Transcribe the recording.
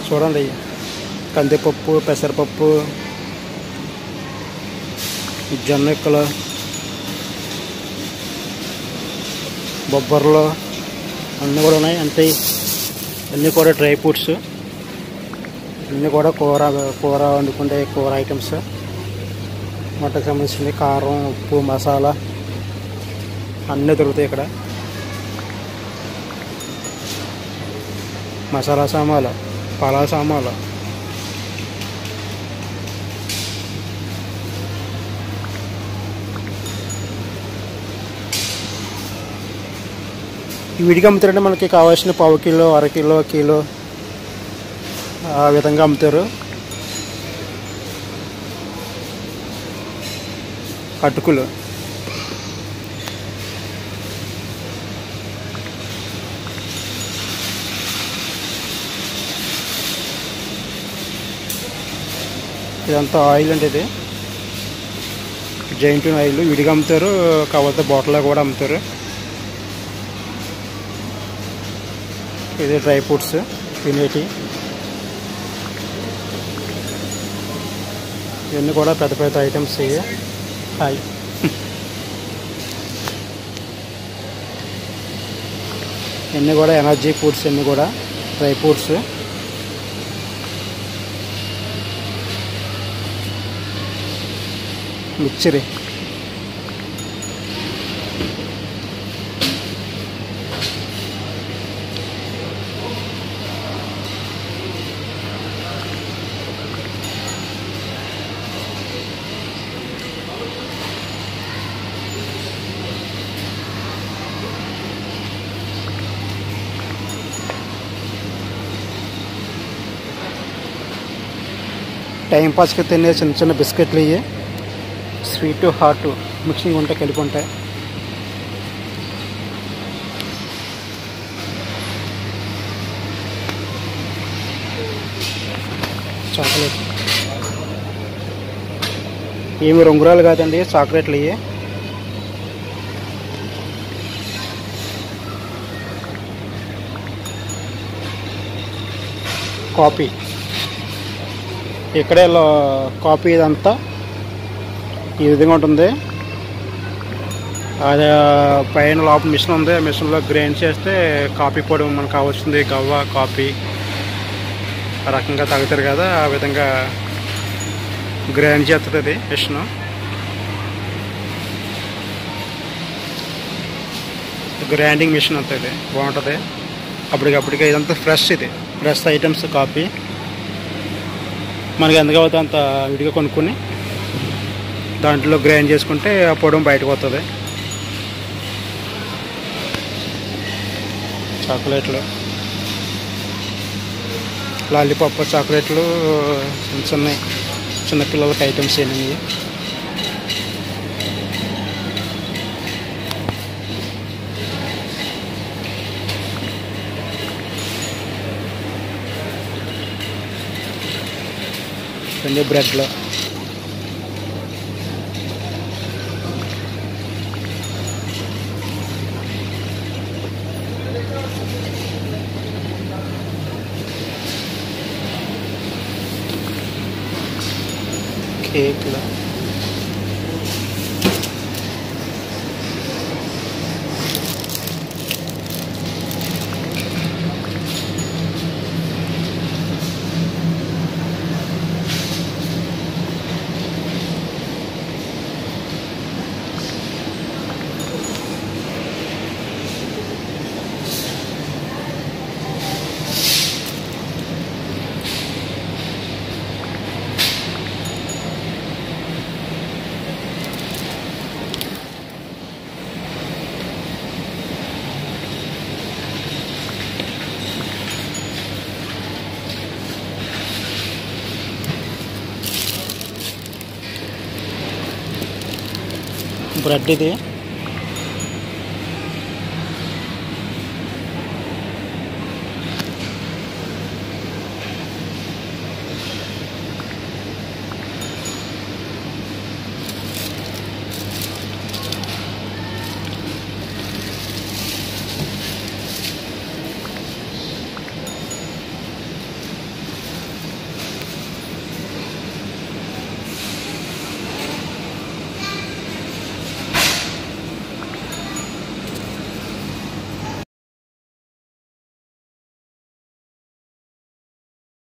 చూడండి కందిపప్పు పెసరపప్పు జొన్న ఎక్కలు బొబ్బర్లు అన్నీ కూడా ఉన్నాయి అంటే అన్నీ కూడా డ్రై ఫ్రూట్స్ అన్నీ కూడా కూర కూర వండుకుంటే కూర ఐటమ్స్ వంటకు సంబంధించింది కారం ఉప్పు మసాలా అన్నీ దొరుకుతాయి ఇక్కడ మసాలా సామాన్లు పలా సామాన్లు ఈ విడిగా అమ్ముతారంటే మనకి కావాల్సిన పావు కిలో అర కిలో కిలో ఆ విధంగా అమ్ముతారు అటుకులు ఇదంతా ఆయిల్ అండి ఇది జైంట్ ఆయిల్ విడిగా అమ్ముతారు కాకపోతే బాటిల్లో కూడా అమ్ముతారు ఇది డ్రై ఫ్రూట్స్ తినేటి ఇవన్నీ కూడా పెద్ద పెద్ద ఐటమ్స్ ఇవి హాయ్ ఇవన్నీ కూడా ఎనర్జీ ఫుడ్స్ అన్నీ కూడా డ్రై ఫ్రూట్స్ మిక్చరీ టైం పాస్కి తినే చిన్న చిన్న బిస్కెట్లు ఇవి స్వీట్ హాట్ మిక్సింగ్ ఉంటాయి కలిపి ఉంటాయి చాక్లెట్ ఏమి రంగురాలు కాదండి చాక్లెట్లు ఇవి కాపీ ఇక్కడే లో- కాపీ ఇదంతా ఈ విధంగా ఉంటుంది అది పైన లోపల మిషన్ ఉంది ఆ మిషన్లో గ్రైండ్ చేస్తే కాపీ పొడి మనకు కావాల్సింది గవ్వ కాపీ ఆ రకంగా తాగుతారు కదా ఆ విధంగా గ్రైండ్ చేస్తుంది అది మిషన్ గ్రైండింగ్ మిషన్ అవుతుంది బాగుంటుంది అప్పటికప్పటికే ఇదంతా ఫ్రెష్ ఇది ఫ్రెష్ ఐటమ్స్ కాపీ మనకి ఎంత కావాలో అంత విడిగా కొనుక్కొని దాంట్లో గ్రైండ్ చేసుకుంటే ఆ పొడం బయటకు వస్తుంది చాక్లెట్లు లాలీపాప్ చాక్లెట్లు చిన్న చిన్న చిన్నపిల్లలకి ఐటమ్స్ ఏమి రెండు బ్రెడ్లు కేక్లు బ్రెడ్ ఇది